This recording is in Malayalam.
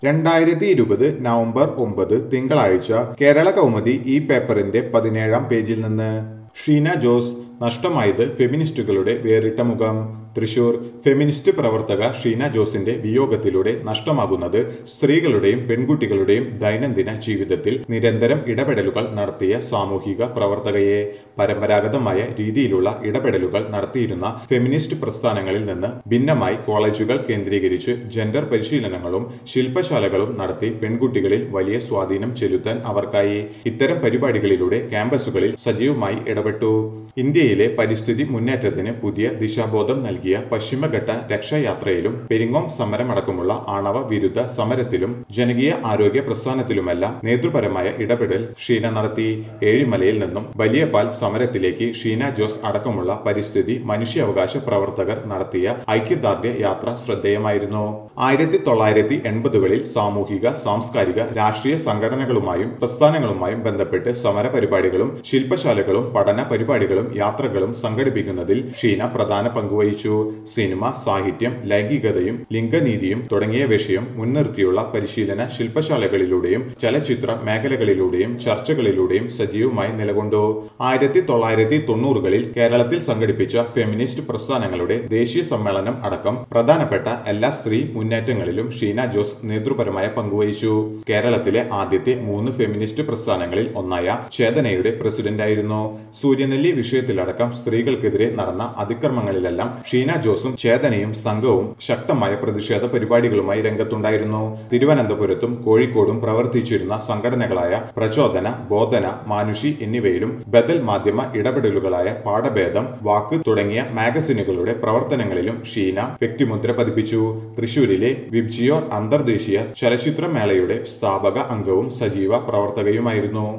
രണ്ടായിരത്തി ഇരുപത് നവംബർ ഒമ്പത് തിങ്കളാഴ്ച കേരള കൗമുദി ഈ പേപ്പറിന്റെ പതിനേഴാം പേജിൽ നിന്ന് ഷീന ജോസ് നഷ്ടമായത് ഫെമിനിസ്റ്റുകളുടെ വേറിട്ട മുഖം തൃശൂർ ഫെമിനിസ്റ്റ് പ്രവർത്തക ഷീന ജോസിന്റെ വിയോഗത്തിലൂടെ നഷ്ടമാകുന്നത് സ്ത്രീകളുടെയും പെൺകുട്ടികളുടെയും ദൈനംദിന ജീവിതത്തിൽ നിരന്തരം ഇടപെടലുകൾ നടത്തിയ സാമൂഹിക പ്രവർത്തകയെ പരമ്പരാഗതമായ രീതിയിലുള്ള ഇടപെടലുകൾ നടത്തിയിരുന്ന ഫെമിനിസ്റ്റ് പ്രസ്ഥാനങ്ങളിൽ നിന്ന് ഭിന്നമായി കോളേജുകൾ കേന്ദ്രീകരിച്ച് ജെൻഡർ പരിശീലനങ്ങളും ശില്പശാലകളും നടത്തി പെൺകുട്ടികളിൽ വലിയ സ്വാധീനം ചെലുത്താൻ അവർക്കായി ഇത്തരം പരിപാടികളിലൂടെ ക്യാമ്പസുകളിൽ സജീവമായി ഇടപെട്ടു ഇന്ത്യയിലെ പരിസ്ഥിതി മുന്നേറ്റത്തിന് പുതിയ ദിശാബോധം നൽകിയ പശ്ചിമഘട്ട രക്ഷായാത്രയിലും പെരിങ്ങോം സമരമടക്കമുള്ള ആണവ വിരുദ്ധ സമരത്തിലും ജനകീയ ആരോഗ്യ പ്രസ്ഥാനത്തിലുമെല്ലാം നേതൃപരമായ ഇടപെടൽ ഷീന നടത്തി ഏഴിമലയിൽ നിന്നും വലിയ പാൽ സമരത്തിലേക്ക് ഷീന ജോസ് അടക്കമുള്ള പരിസ്ഥിതി മനുഷ്യാവകാശ പ്രവർത്തകർ നടത്തിയ ഐക്യദാർഢ്യ യാത്ര ശ്രദ്ധേയമായിരുന്നു ആയിരത്തി തൊള്ളായിരത്തി എൺപതുകളിൽ സാമൂഹിക സാംസ്കാരിക രാഷ്ട്രീയ സംഘടനകളുമായും പ്രസ്ഥാനങ്ങളുമായും ബന്ധപ്പെട്ട് സമര പരിപാടികളും ശില്പശാലകളും പഠന പരിപാടികളും യാത്രകളും സംഘടിപ്പിക്കുന്നതിൽ ഷീന പ്രധാന പങ്കുവഹിച്ചു സിനിമ സാഹിത്യം ലൈംഗികതയും ലിംഗനീതിയും തുടങ്ങിയ വിഷയം മുൻനിർത്തിയുള്ള പരിശീലന ശില്പശാലകളിലൂടെയും ചലച്ചിത്ര മേഖലകളിലൂടെയും ചർച്ചകളിലൂടെയും സജീവമായി നിലകൊണ്ടു ആയിരത്തി തൊള്ളായിരത്തി തൊണ്ണൂറുകളിൽ കേരളത്തിൽ സംഘടിപ്പിച്ച ഫെമിനിസ്റ്റ് പ്രസ്ഥാനങ്ങളുടെ ദേശീയ സമ്മേളനം അടക്കം പ്രധാനപ്പെട്ട എല്ലാ സ്ത്രീ മുന്നേറ്റങ്ങളിലും ഷീന ജോസ് നേതൃപരമായ പങ്കുവഹിച്ചു കേരളത്തിലെ ആദ്യത്തെ മൂന്ന് ഫെമിനിസ്റ്റ് പ്രസ്ഥാനങ്ങളിൽ ഒന്നായ ചേതനയുടെ പ്രസിഡന്റായിരുന്നു സൂര്യനെല്ലി വിഷയത്തിലടക്കം സ്ത്രീകൾക്കെതിരെ നടന്ന അതിക്രമങ്ങളിലെല്ലാം ഷീന ജോസും ചേതനയും സംഘവും ശക്തമായ പ്രതിഷേധ പരിപാടികളുമായി രംഗത്തുണ്ടായിരുന്നു തിരുവനന്തപുരത്തും കോഴിക്കോടും പ്രവർത്തിച്ചിരുന്ന സംഘടനകളായ പ്രചോദന ബോധന മാനുഷി എന്നിവയിലും ബദൽ മാധ്യമ ഇടപെടലുകളായ പാഠഭേദം വാക്ക് തുടങ്ങിയ മാഗസിനുകളുടെ പ്രവർത്തനങ്ങളിലും ഷീന വ്യക്തിമുദ്ര പതിപ്പിച്ചു തൃശൂരിലെ വിബ്ജിയോർ അന്തർദേശീയ ചലച്ചിത്രമേളയുടെ സ്ഥാപക അംഗവും സജീവ പ്രവർത്തകയുമായിരുന്നു